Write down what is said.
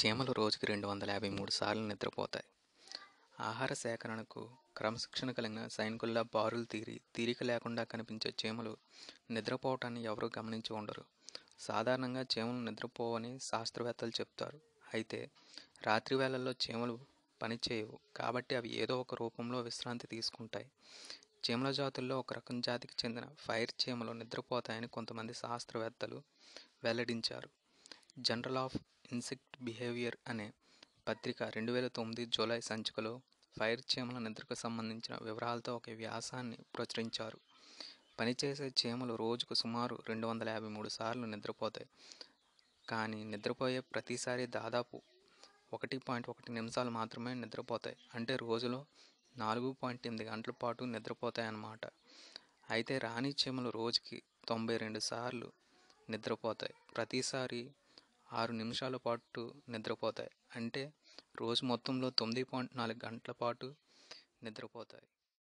చీమలు రోజుకి రెండు వందల యాభై మూడు సార్లు నిద్రపోతాయి ఆహార సేకరణకు క్రమశిక్షణ కలిగిన సైనికుల్లా బారులు తీరి తీరిక లేకుండా కనిపించే చీమలు నిద్రపోవటాన్ని ఎవరూ గమనించి ఉండరు సాధారణంగా చీమలు నిద్రపోవని శాస్త్రవేత్తలు చెప్తారు అయితే రాత్రి వేళల్లో చీమలు పని చేయవు కాబట్టి అవి ఏదో ఒక రూపంలో విశ్రాంతి తీసుకుంటాయి చీమల జాతుల్లో ఒక రకం జాతికి చెందిన ఫైర్ చీమలు నిద్రపోతాయని కొంతమంది శాస్త్రవేత్తలు వెల్లడించారు జనరల్ ఆఫ్ ఇన్సెక్ట్ బిహేవియర్ అనే పత్రిక రెండు వేల తొమ్మిది జూలై సంచికలో ఫైర్ చీమల నిద్రకు సంబంధించిన వివరాలతో ఒక వ్యాసాన్ని ప్రచురించారు పనిచేసే చీమలు రోజుకు సుమారు రెండు వందల యాభై మూడు సార్లు నిద్రపోతాయి కానీ నిద్రపోయే ప్రతిసారి దాదాపు ఒకటి పాయింట్ ఒకటి నిమిషాలు మాత్రమే నిద్రపోతాయి అంటే రోజులో నాలుగు పాయింట్ ఎనిమిది గంటల పాటు నిద్రపోతాయి అన్నమాట అయితే రాణి చీమలు రోజుకి తొంభై రెండు సార్లు నిద్రపోతాయి ప్రతిసారి ఆరు నిమిషాల పాటు నిద్రపోతాయి అంటే రోజు మొత్తంలో తొమ్మిది పాయింట్ నాలుగు గంటల పాటు నిద్రపోతాయి